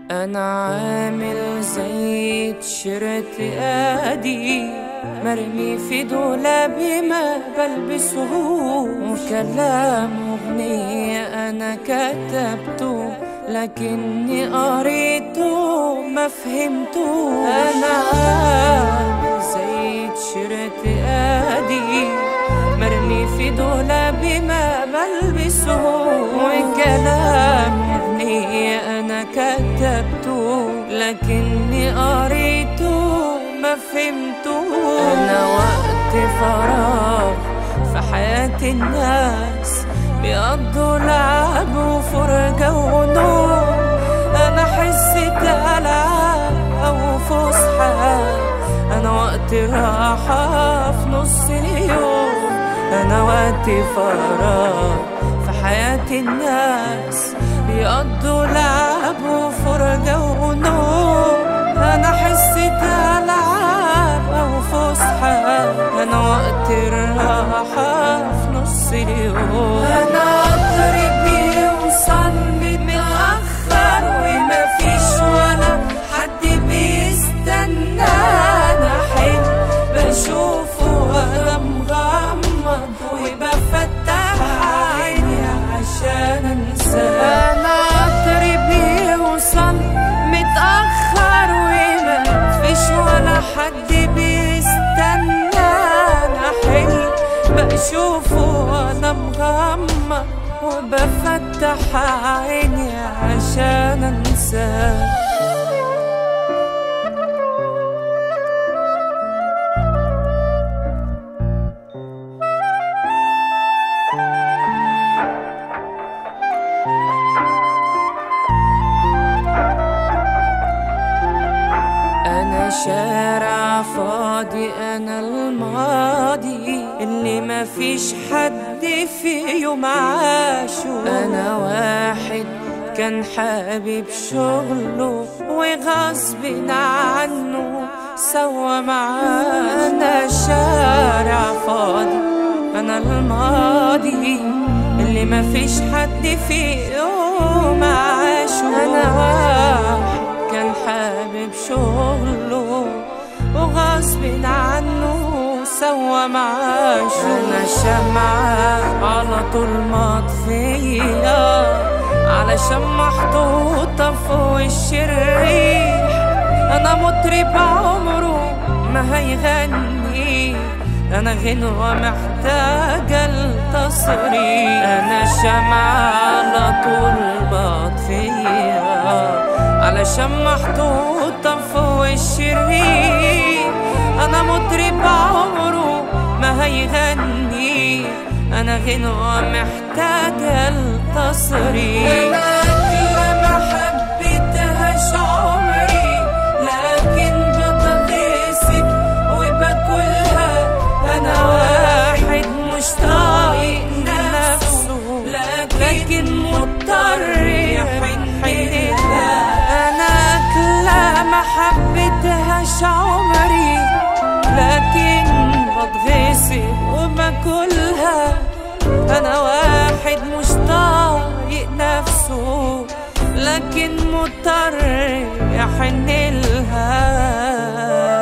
انا عامل زي تيشيرت ادي مرمي في دولابي ما بلبسه وكلام اغنية انا كتبته لكني قريته ما فهمته انا عامل زي تيشيرت ادي مرمي في دولابي ما بلبسه وكلام اغنية انا كتبته لكني قريته ما فهمته انا وقت فراغ في حياة الناس بيقضوا لعب وفرجة ونوم انا حسيت العاب او فسحة انا وقت راحة في نص اليوم انا وقت فراغ في حياة الناس بيقضوا لعب وفرجة ونوم انا حسيت العاب او فسحة انا وقت الراحة في نص اليوم انا قطري بيوصل متأخر وما فيش ولا حد بيستنى انا حلم بشوفه وانا مغمض وبفتح عيني عشان انساه انا قطري بيوصل متأخر وما فيش ولا حد بيستنى انا حلم بشوفه وانا مغمض وبفتح عيني عشان انساه أنا شارع فاضي أنا الماضي اللي ما فيش حد فيه معاشه أنا واحد كان حابب شغله وغصب عنه سوى معاه أنا شارع فاضي أنا الماضي اللي ما فيش حد فيه معاشه أنا واحد كان حابب شغله وغصب عنه سوى معاشه انا شمعة على طول مطفية علشان محطوطة في وش الريح انا مطرب عمره ما هيغني انا غنوة محتاجة التصريح انا شمعة على طول بطفية علشان محطوطة في وش الريح أنا مطرب عمره ما هيغني أنا غنوة محتاجة التصريح أنا أكلة ما حبيتهاش عمري لكن بتغصب وباكلها أنا واحد مش طايق نفسه لكن مضطر يحن لها انا اكلة ما حبيتهاش عمري لكن بتغصب وباكلها انا واحد مش طايق نفسه لكن مضطر يحن لها